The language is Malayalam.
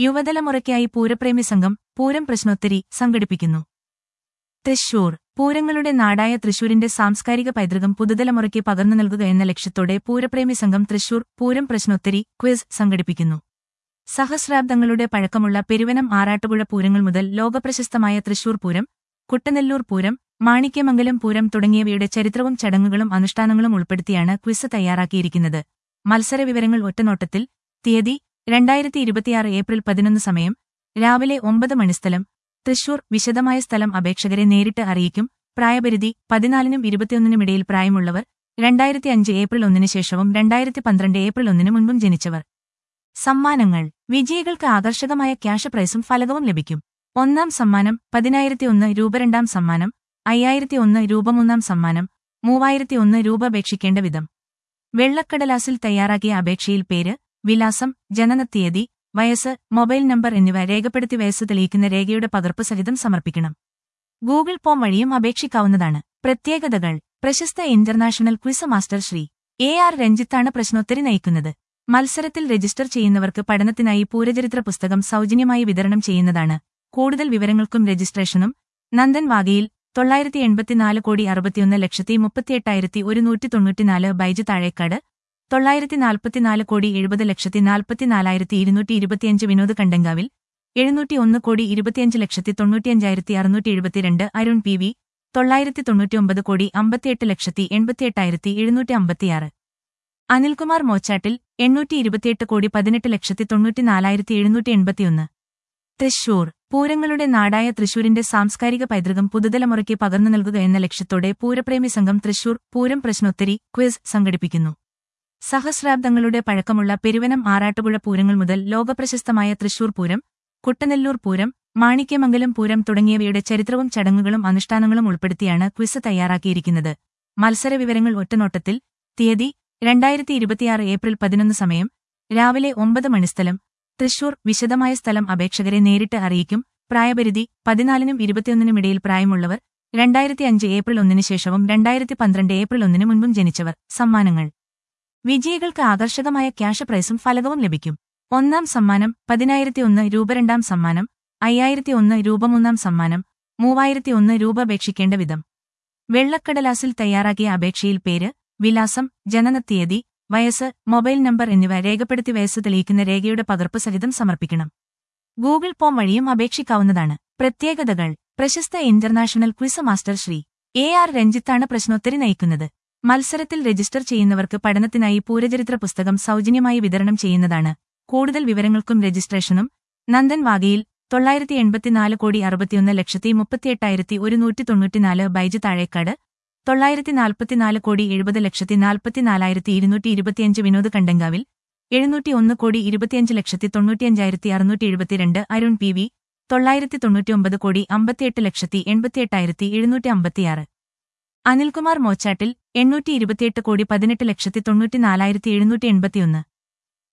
യുവതലമുറയ്ക്കായി പൂരപ്രേമി സംഘം പൂരം പ്രശ്നോത്തരി സംഘടിപ്പിക്കുന്നു തൃശൂർ പൂരങ്ങളുടെ നാടായ തൃശൂരിന്റെ സാംസ്കാരിക പൈതൃകം പുതുതലമുറയ്ക്ക് പകർന്നു നൽകുക എന്ന ലക്ഷ്യത്തോടെ പൂരപ്രേമി സംഘം തൃശൂർ പൂരം പ്രശ്നോത്തരി ക്വിസ് സംഘടിപ്പിക്കുന്നു സഹസ്രാബ്ദങ്ങളുടെ പഴക്കമുള്ള പെരുവനം ആറാട്ടുപുഴ പൂരങ്ങൾ മുതൽ ലോകപ്രശസ്തമായ തൃശൂർ പൂരം കുട്ടനെല്ലൂർ പൂരം മാണിക്യമംഗലം പൂരം തുടങ്ങിയവയുടെ ചരിത്രവും ചടങ്ങുകളും അനുഷ്ഠാനങ്ങളും ഉൾപ്പെടുത്തിയാണ് ക്വിസ് തയ്യാറാക്കിയിരിക്കുന്നത് മത്സരവിവരങ്ങൾ ഒറ്റനോട്ടത്തിൽ തീയതി രണ്ടായിരത്തി ഇരുപത്തിയാറ് ഏപ്രിൽ പതിനൊന്ന് സമയം രാവിലെ ഒമ്പത് മണിസ്ഥലം തൃശൂർ വിശദമായ സ്ഥലം അപേക്ഷകരെ നേരിട്ട് അറിയിക്കും പ്രായപരിധി പതിനാലിനും ഇരുപത്തിയൊന്നിനുമിടയിൽ പ്രായമുള്ളവർ രണ്ടായിരത്തി അഞ്ച് ഏപ്രിൽ ഒന്നിന് ശേഷവും രണ്ടായിരത്തി പന്ത്രണ്ട് ഏപ്രിൽ ഒന്നിന് മുൻപും ജനിച്ചവർ സമ്മാനങ്ങൾ വിജയികൾക്ക് ആകർഷകമായ ക്യാഷ് പ്രൈസും ഫലകവും ലഭിക്കും ഒന്നാം സമ്മാനം പതിനായിരത്തി ഒന്ന് രൂപ രണ്ടാം സമ്മാനം അയ്യായിരത്തി ഒന്ന് രൂപ മൂന്നാം സമ്മാനം മൂവായിരത്തി ഒന്ന് രൂപ അപേക്ഷിക്കേണ്ട വിധം വെള്ളക്കടലാസിൽ തയ്യാറാക്കിയ അപേക്ഷയിൽ പേര് വിലാസം ജനനത്തീയതി വയസ്സ് മൊബൈൽ നമ്പർ എന്നിവ രേഖപ്പെടുത്തി വയസ്സ് തെളിയിക്കുന്ന രേഖയുടെ പകർപ്പ് സഹിതം സമർപ്പിക്കണം ഗൂഗിൾ ഫോം വഴിയും അപേക്ഷിക്കാവുന്നതാണ് പ്രത്യേകതകൾ പ്രശസ്ത international quiz master Shri A R രഞ്ജിത്താണ് പ്രശ്നോത്തരി നയിക്കുന്നത് മത്സരത്തിൽ രജിസ്റ്റർ ചെയ്യുന്നവർക്ക് പഠനത്തിനായി പൂരചരിത്ര പുസ്തകം സൗജന്യമായി വിതരണം ചെയ്യുന്നതാണ് കൂടുതൽ വിവരങ്ങൾക്കും രജിസ്ട്രേഷനും നന്ദൻ വാഗയിൽ തൊള്ളായിരത്തി എൺപത്തിനാല് കോടി അറുപത്തിയൊന്ന് ലക്ഷത്തി മുപ്പത്തിയെട്ടായിരത്തി ഒരുന്നൂറ്റി തൊണ്ണൂറ്റിനാല് ബൈജ് താഴേക്കാട് തൊള്ളായിരത്തി നാൽപ്പത്തിനാല് കോടി എഴുപത് ലക്ഷത്തി നാൽപ്പത്തിനാലായിരത്തി ഇരുന്നൂറ്റി ഇരുപത്തിയഞ്ച് വിനോദ് കണ്ടങ്കാവിൽ എഴുന്നൂറ്റി ഒന്ന് കോടി ഇരുപത്തിയഞ്ച് ലക്ഷത്തി തൊണ്ണൂറ്റിയഞ്ചായിരത്തി അറുന്നൂറ്റി എഴുപത്തിരണ്ട് അരുൺ പി വി തൊള്ളായിരത്തി തൊണ്ണൂറ്റിയൊമ്പത് കോടി അമ്പത്തിയെട്ട് ലക്ഷത്തി എൺപത്തിയെട്ടായിരത്തി എഴുന്നൂറ്റി അമ്പത്തിയാറ് അനിൽകുമാർ മോച്ചാട്ടിൽ എണ്ണൂറ്റി ഇരുപത്തിയെട്ട് കോടി പതിനെട്ട് ലക്ഷത്തി തൊണ്ണൂറ്റിനാലായിരത്തി എഴുന്നൂറ്റി എൺപത്തിയൊന്ന് തൃശൂർ പൂരങ്ങളുടെ നാടായ തൃശൂരിന്റെ സാംസ്കാരിക പൈതൃകം പുതുതലമുറയ്ക്ക് പകർന്നു നൽകുക എന്ന ലക്ഷ്യത്തോടെ പൂരപ്രേമി സംഘം തൃശൂർ പൂരം പ്രശ്നോത്തരി ക്വിസ് സംഘടിപ്പിക്കുന്നു സഹസ്രാബ്ദങ്ങളുടെ പഴക്കമുള്ള പെരുവനം ആറാട്ടുപുഴ പൂരങ്ങൾ മുതൽ ലോകപ്രശസ്തമായ തൃശൂർ പൂരം കുട്ടനെല്ലൂർ പൂരം മാണിക്യമംഗലം പൂരം തുടങ്ങിയവയുടെ ചരിത്രവും ചടങ്ങുകളും അനുഷ്ഠാനങ്ങളും ഉൾപ്പെടുത്തിയാണ് ക്വിസ് തയ്യാറാക്കിയിരിക്കുന്നത് മത്സരവിവരങ്ങൾ ഒറ്റനോട്ടത്തിൽ തീയതി രണ്ടായിരത്തി ഇരുപത്തിയാറ് ഏപ്രിൽ പതിനൊന്ന് സമയം രാവിലെ ഒമ്പത് മണിസ്ഥലം തൃശൂർ വിശദമായ സ്ഥലം അപേക്ഷകരെ നേരിട്ട് അറിയിക്കും പ്രായപരിധി പതിനാലിനും ഇരുപത്തിയൊന്നിനുമിടയിൽ പ്രായമുള്ളവർ രണ്ടായിരത്തി അഞ്ച് ഏപ്രിൽ ഒന്നിന് ശേഷവും രണ്ടായിരത്തി പന്ത്രണ്ട് ഏപ്രിൽ ഒന്നിന് മുൻപും ജനിച്ചവർ സമ്മാനങ്ങൾ വിജയികൾക്ക് ആകർഷകമായ ക്യാഷ് പ്രൈസും ഫലകവും ലഭിക്കും ഒന്നാം സമ്മാനം പതിനായിരത്തി ഒന്ന് രൂപ രണ്ടാം സമ്മാനം അയ്യായിരത്തി ഒന്ന് രൂപ മൂന്നാം സമ്മാനം മൂവായിരത്തി ഒന്ന് രൂപ അപേക്ഷിക്കേണ്ട വിധം വെള്ളക്കടലാസിൽ തയ്യാറാക്കിയ അപേക്ഷയിൽ പേര് വിലാസം ജനനത്തീയതി വയസ്സ് മൊബൈൽ നമ്പർ എന്നിവ രേഖപ്പെടുത്തി വയസ്സ് തെളിയിക്കുന്ന രേഖയുടെ പകർപ്പ് സഹിതം സമർപ്പിക്കണം ഗൂഗിൾ ഫോം വഴിയും അപേക്ഷിക്കാവുന്നതാണ് പ്രത്യേകതകൾ പ്രശസ്ത international quiz master Shri A R രഞ്ജിത്താണ് പ്രശ്നോത്തരി നയിക്കുന്നത് മത്സരത്തിൽ രജിസ്റ്റർ ചെയ്യുന്നവർക്ക് പഠനത്തിനായി പൂരചരിത്ര പുസ്തകം സൗജന്യമായി വിതരണം ചെയ്യുന്നതാണ് കൂടുതൽ വിവരങ്ങൾക്കും രജിസ്ട്രേഷനും നന്ദൻ വാഗയിൽ തൊള്ളായിരത്തി എൺപത്തിനാല് കോടി അറുപത്തിയൊന്ന് ലക്ഷത്തി മുപ്പത്തിയെട്ടായിരത്തി ഒരുന്നൂറ്റി തൊണ്ണൂറ്റിനാല് ബൈജ് താഴേക്കാട് തൊള്ളായിരത്തി നാൽപ്പത്തിനാല് കോടി എഴുപത് ലക്ഷത്തി നാൽപ്പത്തിനാലായിരത്തി ഇരുന്നൂറ്റി ഇരുപത്തിയഞ്ച് വിനോദ് കണ്ടങ്കാവിൽ എഴുന്നൂറ്റി ഒന്ന് കോടി ഇരുപത്തിയഞ്ച് ലക്ഷത്തി തൊണ്ണൂറ്റിയഞ്ചായിരത്തി അറുന്നൂറ്റി എഴുപത്തിരണ്ട് അരുൺ പി വി തൊള്ളായിരത്തി തൊണ്ണൂറ്റിയൊമ്പത് കോടി അമ്പത്തിയെട്ട് ലക്ഷത്തി എൺപത്തിയെട്ടായിരത്തി എഴുന്നൂറ്റി അമ്പത്തിയാറ് അനിൽകുമാർ മോച്ചാട്ടിൽ എണ്ണൂറ്റി ഇരുപത്തിയെട്ട് കോടി പതിനെട്ട് ലക്ഷത്തി തൊണ്ണൂറ്റിനാലായിരത്തി എഴുന്നൂറ്റി എൺപത്തിയൊന്ന്